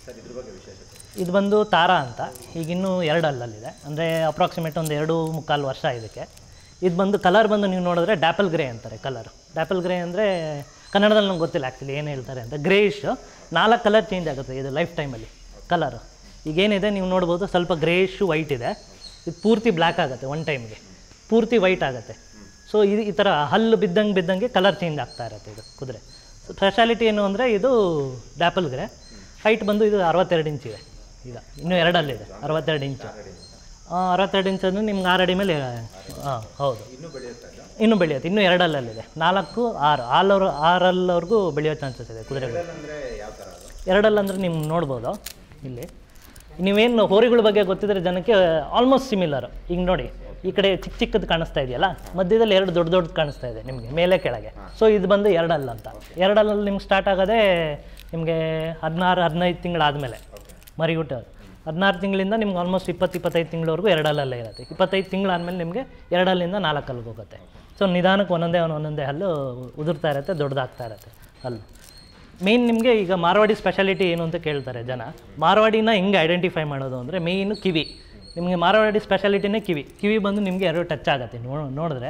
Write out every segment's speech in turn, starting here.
sir ಇದ್ರ ಬಗ್ಗೆ ವಿಶೇಷತೆ ಇದು ಬಂದು ತಾರಾ ಅಂತ ಈಗ ಇನ್ನೂ ಎರಡು ಅಲ್ಲಲ್ಲಿದೆ ಅಂದರೆ ಅಪ್ರಾಕ್ಸಿಮೇಟ್ ಒಂದು ಎರಡು ಮುಕ್ಕಾಲು ವರ್ಷ ಇದಕ್ಕೆ ಇದು ಬಂದು ಕಲರ್ ಬಂದು ನೀವು ನೋಡಿದ್ರೆ ಡ್ಯಾಪಲ್ ಗ್ರೇ ಅಂತಾರೆ ಕಲರ್ ಡ್ಯಾಪಲ್ ಗ್ರೇ ಅಂದರೆ ಕನ್ನಡದಲ್ಲಿ ನಂಗೆ ಗೊತ್ತಿಲ್ಲ ಆ್ಯಕ್ಚುಲಿ ಏನು ಹೇಳ್ತಾರೆ ಅಂತ ಗ್ರೇಯಿಶ್ ನಾಲ್ಕು ಕಲರ್ ಚೇಂಜ್ ಆಗುತ್ತೆ ಇದು ಲೈಫ್ ಟೈಮಲ್ಲಿ ಕಲರು ಈಗೇನಿದೆ ನೀವು ನೋಡ್ಬೋದು ಸ್ವಲ್ಪ ಗ್ರೇಯಿಶು ವೈಟ್ ಇದೆ ಇದು ಪೂರ್ತಿ ಬ್ಲ್ಯಾಕ್ ಆಗುತ್ತೆ ಒನ್ ಟೈಮ್ಗೆ ಪೂರ್ತಿ ವೈಟ್ ಆಗುತ್ತೆ ಸೊ ಇದು ಈ ಥರ ಹಲ್ಲು ಬಿದ್ದಂಗೆ ಬಿದ್ದಂಗೆ ಕಲರ್ ಚೇಂಜ್ ಆಗ್ತಾ ಇರುತ್ತೆ ಇದು ಕುದುರೆ ಸೊ ಸ್ಪೆಷಾಲಿಟಿ ಏನು ಅಂದರೆ ಇದು ಡ್ಯಾಪಲ್ ಗ್ರೇ ಹೈಟ್ ಬಂದು ಇದು ಅರವತ್ತೆರಡು ಇಂಚ್ ಇದೆ ಈಗ ಇನ್ನೂ ಎರಡಲ್ಲಿದೆ ಅರವತ್ತೆರಡು ಇಂಚು ಆ, ಅರವತ್ತೆರಡು ಇಂಚ್ ಅಂದರೆ ನಿಮ್ಗೆ ಆರು ಅಡಿ ಮೇಲೆ ಹಾಂ ಹೌದು ಇನ್ನೂ ಬೆಳೆಯುತ್ತಾ ಇಲ್ಲ ಇನ್ನೂ ಬೆಳೆಯುತ್ತೆ ಇನ್ನೂ ಎರಡಲ್ಲಲ್ಲಿದೆ ನಾಲ್ಕು ಆರು ಆಲವರು ಆರಲ್ಲವರೆಗೂ ಬೆಳೆಯೋ ಚಾನ್ಸಸ್ ಇದೆ ಕುದುರೆಗಳು ಅಂದರೆ ಯಾವ ಥರ ಅದು ಎರಡಲ್ಲ ಅಂದರೆ ನೀವು ನೋಡ್ಬೋದು ಇಲ್ಲಿ ನೀವೇನು ಹೋರಿಗಳ ಬಗ್ಗೆ ಗೊತ್ತಿದ್ರೆ ಜನಕ್ಕೆ ಆಲ್ಮೋಸ್ಟ್ ಸಿಮಿಲರ್ ಈಗ ನೋಡಿ ಈ ಕಡೆ ಚಿಕ್ಕ ಚಿಕ್ಕದು ಕಾಣಿಸ್ತಾ ಇದೆಯಲ್ಲ ಮಧ್ಯದಲ್ಲಿ ಎರಡು ದೊಡ್ಡ ದೊಡ್ಡದು ಕಾಣಿಸ್ತಾ ಇದೆ ನಿಮಗೆ ಮೇಲೆ ಕೆಳಗೆ ಸೊ ಇದು ಬಂದು ಎರಡಲ್ಲ ಅಂತ ಎರಡಲ್ಲಲ್ಲಿ ನಿಮ್ಗೆ ಸ್ಟಾರ್ಟ್ ಆಗೋದೇ ನಿಮಗೆ ಹದಿನಾರು ಹದಿನೈದು ತಿಂಗಳಾದಮೇಲೆ ಮರಿ ಹುಟ್ಟೋದು ಹದಿನಾರು ತಿಂಗಳಿಂದ ನಿಮ್ಗೆ ಆಲ್ಮೋಸ್ಟ್ ಇಪ್ಪತ್ತು ಇಪ್ಪತ್ತೈದು ತಿಂಗಳವರೆಗೂ ಎರಡಲ್ಲೇ ಇರುತ್ತೆ ಇಪ್ಪತ್ತೈದು ತಿಂಗಳಾದಮೇಲೆ ನಿಮಗೆ ಎರಡಲ್ಲಿಂದ ನಾಲ್ಕು ಹಲ್ಲಿಗೆ ಹೋಗುತ್ತೆ ಸೊ ನಿಧಾನಕ್ಕೆ ಒಂದೊಂದೇ ಒಂದೊಂದೇ ಹಲ್ಲು ಉದುರ್ತಾ ಇರುತ್ತೆ ದೊಡ್ಡದಾಗ್ತಾ ಇರುತ್ತೆ ಹಲ್ಲು ಮೇಯ್ನ್ ನಿಮಗೆ ಈಗ ಮಾರವಾಡಿ ಸ್ಪೆಷಾಲಿಟಿ ಏನು ಅಂತ ಕೇಳ್ತಾರೆ ಜನ ಮಾರವಾಡಿನ ಹೆಂಗೆ ಐಡೆಂಟಿಫೈ ಮಾಡೋದು ಅಂದರೆ ಮೇಯ್ನು ಕಿವಿ ನಿಮಗೆ ಮಾರವಾಡಿ ಸ್ಪೆಷಾಲಿಟಿನೇ ಕಿವಿ ಕಿವಿ ಬಂದು ನಿಮಗೆ ಎರಡು ಟಚ್ ಆಗುತ್ತೆ ನೋ ನೋಡಿದ್ರೆ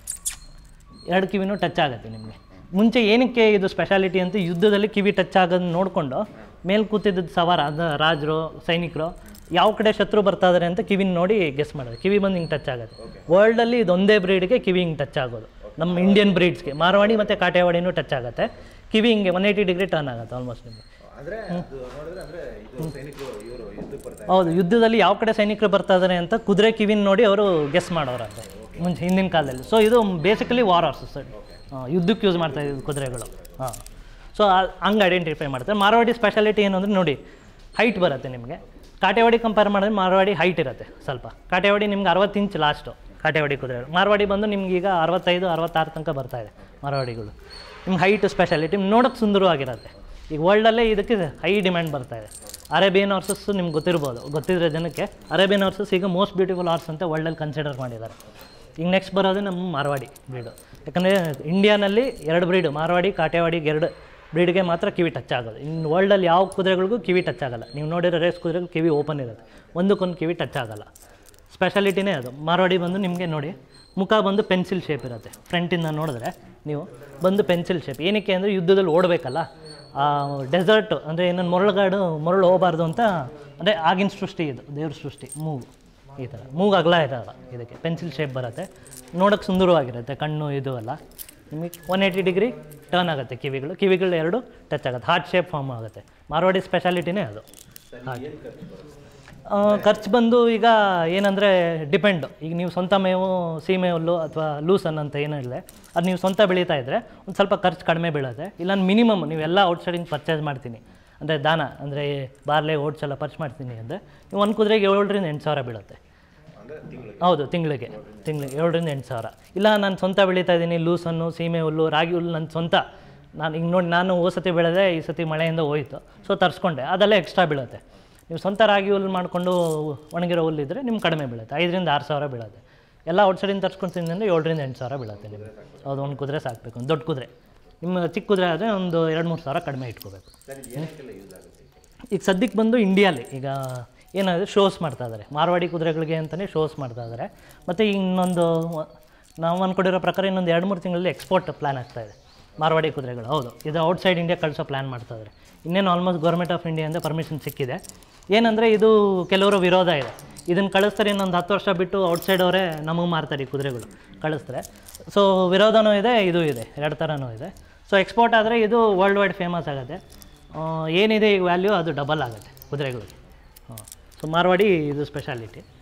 ಎರಡು ಕಿವಿನೂ ಟಚ್ ಆಗುತ್ತೆ ನಿಮಗೆ ಮುಂಚೆ ಏನಕ್ಕೆ ಇದು ಸ್ಪೆಷಾಲಿಟಿ ಅಂತ ಯುದ್ಧದಲ್ಲಿ ಕಿವಿ ಟಚ್ ಆಗೋದನ್ನ ನೋಡಿಕೊಂಡು ಮೇಲೆ ಕೂತಿದ್ದ ಸವಾರ ಅದು ರಾಜರು ಸೈನಿಕರು ಯಾವ ಕಡೆ ಶತ್ರು ಬರ್ತಾ ಇದಾರೆ ಅಂತ ಕಿವಿನ ನೋಡಿ ಗೆಸ್ ಮಾಡೋದು ಕಿವಿ ಬಂದು ಹಿಂಗೆ ಟಚ್ ಆಗುತ್ತೆ ವರ್ಲ್ಡಲ್ಲಿ ಇದೊಂದೇ ಬ್ರೀಡ್ಗೆ ಕಿವಿ ಹಿಂಗೆ ಟಚ್ ಆಗೋದು ನಮ್ಮ ಇಂಡಿಯನ್ ಬ್ರೀಡ್ಸ್ಗೆ ಮಾರವಾಡಿ ಮತ್ತು ಕಾಟೇವಾಡಿನೂ ಟಚ್ ಆಗುತ್ತೆ ಕಿವಿ ಹಿಂಗೆ ಒನ್ ಏಯ್ಟಿ ಡಿಗ್ರಿ ಟರ್ನ್ ಆಗುತ್ತೆ ಆಲ್ಮೋಸ್ಟ್ ನಿಮಗೆ ಅಂದರೆ ಅದು ನೋಡಿದ್ರೆ ಅಂದರೆ ಇದು ಸೈನಿಕರು ಇವರು ಯುದ್ಧಕ್ಕೆ ಬರ್ತಾರೆ ಹೌದು ಯುದ್ಧದಲ್ಲಿ ಯಾವ ಕಡೆ ಸೈನಿಕರು ಬರ್ತಾ ಇದ್ದಾರೆ ಅಂತ ಕುದುರೆ ಕಿವಿನ ನೋಡಿ ಅವರು ಗೆಸ್ ಮಾಡೋರಂತೆ ಮುಂಚೆ ಹಿಂದಿನ ಕಾಲದಲ್ಲಿ ಸೊ ಇದು ಬೇಸಿಕಲಿ ವಾರ್ ಹಾರ್ಸಸ್ ಯುದ್ಧಕ್ಕೆ ಯೂಸ್ ಮಾಡ್ತಾ ಇದ್ದು ಕುದುರೆಗಳು ಹಾಂ ಸೊ ಹಂಗೆ ಐಡೆಂಟಿಫೈ ಮಾಡ್ತಾರೆ ಮಾರವಾಡಿ ಸ್ಪೆಷಾಲಿಟಿ ಏನು ಅಂದರೆ ನೋಡಿ ಹೈಟ್ ಬರುತ್ತೆ ನಿಮಗೆ ಕಾಟೇವಾಡಿ ಕಂಪೇರ್ ಮಾಡಿದ್ರೆ ಮಾರವಾಡಿ ಹೈಟ್ ಇರುತ್ತೆ ಸ್ವಲ್ಪ ಕಾಟೇವಾಡಿ ನಿಮ್ಗೆ ಅರವತ್ತು ಇಂಚ್ ಲಾಸ್ಟು ಕಾಟೇವಾಡಿ ಕುದುರೆಗಳು ಮಾರವಾಡಿ ಬಂದು ನಿಮ್ಗೆ ಈಗ ಅರವತ್ತೈದು ಅರವತ್ತಾರು ತನಕ ಬರ್ತಾ ಇದೆ ಮಾರವಾಡಿಗಳು ನಿಮ್ಗೆ ಹೈಟ್ ಸ್ಪೆಷಾಲಿಟಿ ನೋಡೋಕ್ಕೆ ಸುಂದರವಾಗಿರುತ್ತೆ ಈಗ ವರ್ಲ್ಡಲ್ಲೇ ಇದಕ್ಕೆ ಹೈ ಡಿಮ್ಯಾಂಡ್ ಬರ್ತಾ ಇದೆ ಅರೇಬಿಯನ್ ಹಾರ್ಸಸ್ ನಿಮ್ಗೆ ಗೊತ್ತಿರ್ಬೋದು ಗೊತ್ತಿದ್ರೆ ಜನಕ್ಕೆ ಅರೇಬಿಯನ್ ಹಾರ್ಸಸ್ ಈಗ ಮೋಸ್ಟ್ ಬ್ಯೂಟಿಫುಲ್ ಹಾರ್ಸ್ ಅಂತ ವರ್ಲ್ಡಲ್ಲಿ ಕನ್ಸಿಡರ್ ಮಾಡಿದ್ದಾರೆ ಈಗ ನೆಕ್ಸ್ಟ್ ಬರೋದು ನಮ್ಮ ಮಾರವಾಡಿ ಬ್ರೀಡು ಯಾಕಂದರೆ ಇಂಡಿಯಾನಲ್ಲಿ ಎರಡು ಬ್ರೀಡು ಮಾರವಾಡಿ ಕಾಟೇವಾಡಿಗೆ ಎರಡು ಬ್ರೀಡ್ಗೆ ಮಾತ್ರ ಕಿವಿ ಟಚ್ ಆಗೋದು ಇನ್ನು ವರ್ಲ್ಡಲ್ಲಿ ಯಾವ ಕುದುರೆಗಳಿಗೂ ಕಿವಿ ಟಚ್ ಆಗಲ್ಲ ನೀವು ನೋಡಿರೋ ರೇಸ್ ಕುದುರೆಗಳು ಕಿವಿ ಓಪನ್ ಇರುತ್ತೆ ಒಂದಕ್ಕೊಂದು ಕಿವಿ ಟಚ್ ಆಗಲ್ಲ ಸ್ಪೆಷಾಲಿಟಿನೇ ಅದು ಮಾರವಾಡಿ ಬಂದು ನಿಮಗೆ ನೋಡಿ ಮುಖ ಬಂದು ಪೆನ್ಸಿಲ್ ಶೇಪ್ ಇರುತ್ತೆ ಫ್ರಂಟಿಂದ ನೋಡಿದ್ರೆ ನೀವು ಬಂದು ಪೆನ್ಸಿಲ್ ಶೇಪ್ ಏನಕ್ಕೆ ಅಂದರೆ ಯುದ್ಧದಲ್ಲಿ ಓಡಬೇಕಲ್ಲ ಡೆಸರ್ಟ್ ಅಂದರೆ ಏನೊಂದು ಮೊರಳುಗಾಡು ಮರಳು ಹೋಗಬಾರ್ದು ಅಂತ ಅಂದರೆ ಆಗಿನ ಸೃಷ್ಟಿ ಇದು ದೇವ್ರ ಸೃಷ್ಟಿ ಮೂಗು ಈ ಥರ ಮೂಗು ಅಗಲ ಇರಲ್ಲ ಇದಕ್ಕೆ ಪೆನ್ಸಿಲ್ ಶೇಪ್ ಬರುತ್ತೆ ನೋಡೋಕ್ಕೆ ಸುಂದರವಾಗಿರುತ್ತೆ ಕಣ್ಣು ಇದು ಎಲ್ಲ ನಿಮಗೆ ಒನ್ ಏಯ್ಟಿ ಡಿಗ್ರಿ ಟರ್ನ್ ಆಗುತ್ತೆ ಕಿವಿಗಳು ಕಿವಿಗಳು ಎರಡು ಟಚ್ ಆಗುತ್ತೆ ಹಾರ್ಟ್ ಶೇಪ್ ಫಾರ್ಮ್ ಆಗುತ್ತೆ ಮಾರವಾಡಿ ಸ್ಪೆಷಾಲಿಟಿನೇ ಅದು ಹಾಗೆ ಆ, ಖರ್ಚು ಬಂದು ಈಗ ಏನಂದರೆ ಡಿಪೆಂಡ್ ಈಗ ನೀವು ಸ್ವಂತ ಮೇವು ಸೀಮೆ ಹುಲ್ಲು ಅಥವಾ ಲೂಸನ್ ಅಂತ ಏನಿದೆ ಅದು ನೀವು ಸ್ವಂತ ಬೆಳೀತಾ ಇದ್ದರೆ ಒಂದು ಸ್ವಲ್ಪ ಖರ್ಚು ಕಡಿಮೆ ಬೀಳುತ್ತೆ ಇಲ್ಲ ಮಿನಿಮಮ್ ನೀವೆಲ್ಲ ಔಟ್ಸೈಡಿಂಗ್ ಪರ್ಚೇಸ್ ಮಾಡ್ತೀನಿ ಅಂದರೆ ದಾನ ಅಂದರೆ ಬಾರ್ಲೆ ಓಟ್ಸ್ ಎಲ್ಲ ಪರ್ಚ್ ಮಾಡ್ತೀನಿ ಅಂದರೆ ನೀವು ಒಂದು ಕುದುರೆಗೆ ಏಳರಿಂದ ಎಂಟು ಸಾವಿರ ಬೀಳುತ್ತೆ ಅಂದರೆ ತಿಂಗಳಿಗೆ ಹೌದು ತಿಂಗಳಿಗೆ ತಿಂಗಳಿಗೆ ಏಳರಿಂದ ಎಂಟು ಸಾವಿರ ಇಲ್ಲ ನಾನು ಸ್ವಂತ ಬೆಳೀತಾ ಇದ್ದೀನಿ ಲೂಸನ್ನು ಸೀಮೆ ಹುಲ್ಲು ರಾಗಿ ಹುಲ್ಲು ನನ್ನ ಸ್ವಂತ ನಾನು ಈಗ ನೋಡಿ ನಾನು ಹೋದ ಸತಿ ಬೆಳೆದೆ ಈ ಸತಿ ಮಳೆಯಿಂದ ಹೋಯಿತು ಸೊ ತರಿಸ್ಕೊಂಡೆ ಅದೆಲ್ಲ ಎಕ್ಸ್ಟ್ರಾ ಬೀಳುತ್ತೆ ನೀವು ಸ್ವಂತ ರಾಗಿ ಹುಲ್ಲು ಮಾಡಿಕೊಂಡು ಒಣಗಿರೋ ಹುಲ್ಲಿದ್ದರೆ ನಿಮ್ಗೆ ಕಡಿಮೆ ಬೀಳುತ್ತೆ ಐದರಿಂದ ಆರು ಸಾವಿರ ಬೀಳುತ್ತೆ ಎಲ್ಲ ಔಟ್ಸೈಡಿಂದ ತರ್ಸ್ಕೊತೀನಿ ಅಂದರೆ ಏಳರಿಂದ ಎಂಟು ಸಾವಿರ ಬೀಳುತ್ತೆ ನಿಮಗೆ ಹೌದು ಒಂದು ಕುದುರೆ ಸಾಕಬೇಕು ಒಂದು ದೊಡ್ಡ ಕುದುರೆ ನಿಮ್ಮ ಚಿಕ್ಕ ಕುದುರೆ ಆದರೆ ಒಂದು ಎರಡು ಮೂರು ಸಾವಿರ ಕಡಿಮೆ ಇಟ್ಕೋಬೇಕು ಸರ್ ಇದು ಏನಕ್ಕೆಲ್ಲ ಯೂಸ್ ಆಗುತ್ತೆ ಈಗ ಸದ್ಯಕ್ಕೆ ಬಂದು ಇಂಡಿಯಾಲಿ ಈಗ ಏನಾದರೆ ಶೋಸ್ ಮಾಡ್ತಾ ಇದ್ದಾರೆ ಮಾರವಾಡಿ ಕುದುರೆಗಳಿಗೆ ಅಂತಲೇ ಶೋಸ್ ಮಾಡ್ತಾ ಇದ್ದಾರೆ ಮತ್ತು ಇನ್ನೊಂದು ನಾವು ಅಂದ್ಕೊಂಡಿರೋ ಪ್ರಕಾರ ಇನ್ನೊಂದು ಎರಡು ಮೂರು ತಿಂಗಳಲ್ಲಿ ಎಕ್ಸ್ಪೋರ್ಟ್ ಪ್ಲ್ಯಾನ್ ಆಗ್ತಾ ಇದೆ ಮಾರವಾಡಿ ಕುದುರೆಗಳು ಹೌದು ಇದು ಔಟ್ಸೈಡ್ ಇಂಡಿಯಾ ಕಳಿಸೋ ಪ್ಲ್ಯಾನ್ ಮಾಡ್ತಾ ಇದ್ದಾರೆ ಇನ್ನೇನು ಆಲ್ಮೋಸ್ಟ್ ಗೌರ್ಮೆಂಟ್ ಆಫ್ ಇಂಡಿಯಾಯಿಂದ ಪರ್ಮಿಷನ್ ಸಿಕ್ಕಿದೆ ಏನಂದರೆ ಇದು ಕೆಲವರು ವಿರೋಧ ಇದೆ ಇದನ್ನು ಕಳಿಸ್ತಾರೆ ಇನ್ನೊಂದು ಹತ್ತು ವರ್ಷ ಬಿಟ್ಟು ಔಟ್ಸೈಡ್ ಅವರೇ ನಮಗೆ ಮಾರ್ತಾರೆ ಈ ಕುದುರೆಗಳು ಕಳಿಸ್ತಾರೆ ಸೊ ವಿರೋಧನೂ ಇದೆ ಇದು ಇದೆ ಎರಡು ಥರನೂ ಇದೆ ಸೊ ಎಕ್ಸ್ಪೋರ್ಟ್ ಆದರೆ ಇದು ವರ್ಲ್ಡ್ ವೈಡ್ ಫೇಮಸ್ ಆಗುತ್ತೆ ಆ, ಏನಿದೆ ಈಗ ವ್ಯಾಲ್ಯೂ ಅದು ಡಬಲ್ ಆಗುತ್ತೆ ಕುದುರೆಗಳಿಗೆ ಹಾಂ ಸೊ ಮಾರವಾಡಿ ಇದು ಸ್ಪೆಷಾಲಿಟಿ